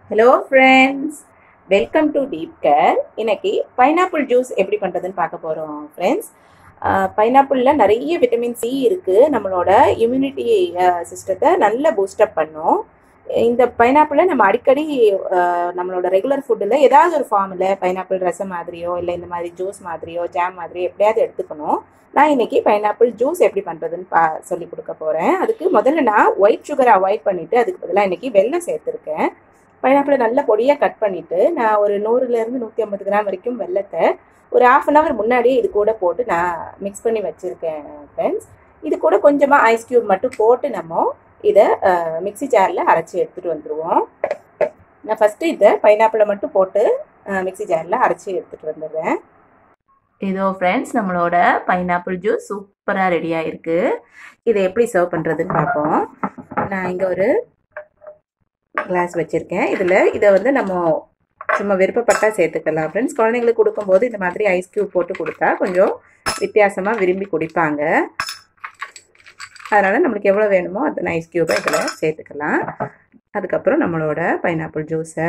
hello friends welcome to deep care இன்னைக்கு pineapple juice எப்படி பண்ணுறதுன்னு பார்க்க போகிறோம் ஃப்ரெண்ட்ஸ் பைனாப்பிளில் நிறைய விட்டமின் சி இருக்குது நம்மளோட இம்யூனிட்டி சிஸ்டத்தை நல்லா பூஸ்டப் பண்ணும் இந்த பைனாப்பிளை நம்ம அடிக்கடி அஹ், நம்மளோட ரெகுலர் ஃபுட்டில் ஏதாவது ஒரு ஃபார்மில் பைனாப்பிள் ரசம் மாதிரியோ இல்லை இந்த மாதிரி ஜூஸ் மாதிரியோ ஜாம் மாதிரியோ எப்படியாவது எடுத்துக்கணும் நான் இன்னைக்கு பைனாப்பிள் ஜூஸ் எப்படி பண்ணுறதுன்னு பா சொல்லி கொடுக்க போகிறேன் அதுக்கு முதல்ல நான் ஒயிட் சுகரை அவாய்ட் பண்ணிவிட்டு அதுக்கு பதிலாக இன்னைக்கு வெல்லம் சேர்த்துருக்கேன் பைனாப்பிளை நல்லா பொடியாக கட் பண்ணிவிட்டு நான் ஒரு நூறுலேருந்து நூற்றி ஐம்பது கிராம் வரைக்கும் வெல்லத்தை ஒரு ஆஃப் அன் ஹவர் முன்னாடியே இது கூட போட்டு நான் மிக்ஸ் பண்ணி வச்சுருக்கேன் ஃப்ரெண்ட்ஸ் இது கூட கொஞ்சமாக ஐஸ் க்யூப் மட்டும் போட்டு நம்ம இதை மிக்ஸி ஜாரில் அரைச்சி எடுத்துகிட்டு வந்துடுவோம் நான் ஃபஸ்ட்டு இதை பைனாப்பிளை மட்டும் போட்டு மிக்ஸி ஜாரில் அரைச்சி எடுத்துகிட்டு வந்துடுறேன் இதோ ஃப்ரெண்ட்ஸ் நம்மளோட பைனாப்பிள் ஜூஸ் சூப்பராக ரெடி ஆயிருக்கு இதை எப்படி சர்வ் பண்ணுறதுன்னு பார்ப்போம் நான் இங்கே ஒரு கிளாஸ் வச்சுருக்கேன் இதில் இதை வந்து நம்ம சும்மா விருப்பப்பட்டா சேர்த்துக்கலாம் ஃப்ரெண்ட்ஸ் குழந்தைங்களுக்கு கொடுக்கும்போது இந்த மாதிரி ஐஸ் க்யூப் போட்டு கொடுத்தா கொஞ்சம் வித்தியாசமாக விரும்பி குடிப்பாங்க அதனால் நம்மளுக்கு எவ்வளோ வேணுமோ அந்த ஐஸ் க்யூபை இதில் சேர்த்துக்கலாம் அதுக்கப்புறம் நம்மளோட பைனாப்பிள் ஜூஸை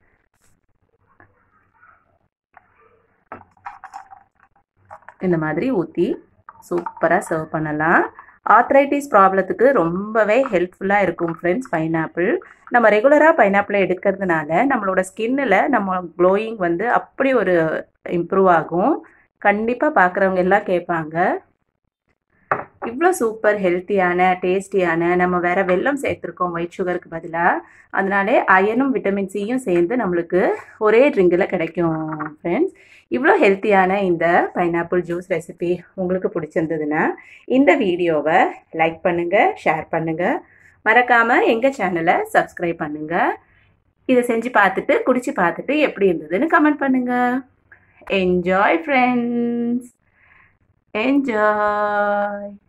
இந்த மாதிரி ஊற்றி சூப்பராக சர்வ் பண்ணலாம் ஆத்ரைட்டிஸ் ப்ராப்ளத்துக்கு ரொம்பவே ஹெல்ப்ஃபுல்லாக இருக்கும் ஃப்ரெண்ட்ஸ் பைனாப்பிள் நம்ம ரெகுலராக பைனாப்பிளை எடுக்கிறதுனால நம்மளோட ஸ்கின்னில் நம்ம க்ளோயிங் வந்து அப்படி ஒரு இம்ப்ரூவ் ஆகும் கண்டிப்பாக பார்க்குறவங்க எல்லாம் கேட்பாங்க இவ்வளோ சூப்பர் ஹெல்த்தியான டேஸ்டியான நம்ம வேற வெல்லம் சேர்த்துருக்கோம் ஒயிட் சுகருக்கு பதிலாக அதனாலே அயனும் விட்டமின் சியும் சேர்ந்து நம்மளுக்கு ஒரே ட்ரிங்கில் கிடைக்கும் ஃப்ரெண்ட்ஸ் இவ்வளோ ஹெல்த்தியான இந்த பைனாப்பிள் ஜூஸ் ரெசிபி உங்களுக்கு பிடிச்சிருந்ததுன்னா இந்த வீடியோவை லைக் பண்ணுங்கள் ஷேர் பண்ணுங்கள் மறக்காமல் எங்கள் சேனலை சப்ஸ்கிரைப் பண்ணுங்கள் இதை செஞ்சு பார்த்துட்டு குடிச்சு பார்த்துட்டு எப்படி இருந்ததுன்னு கமெண்ட் பண்ணுங்கள் என்ஜாய் ஃப்ரெண்ட்ஸ் என்ஜாய்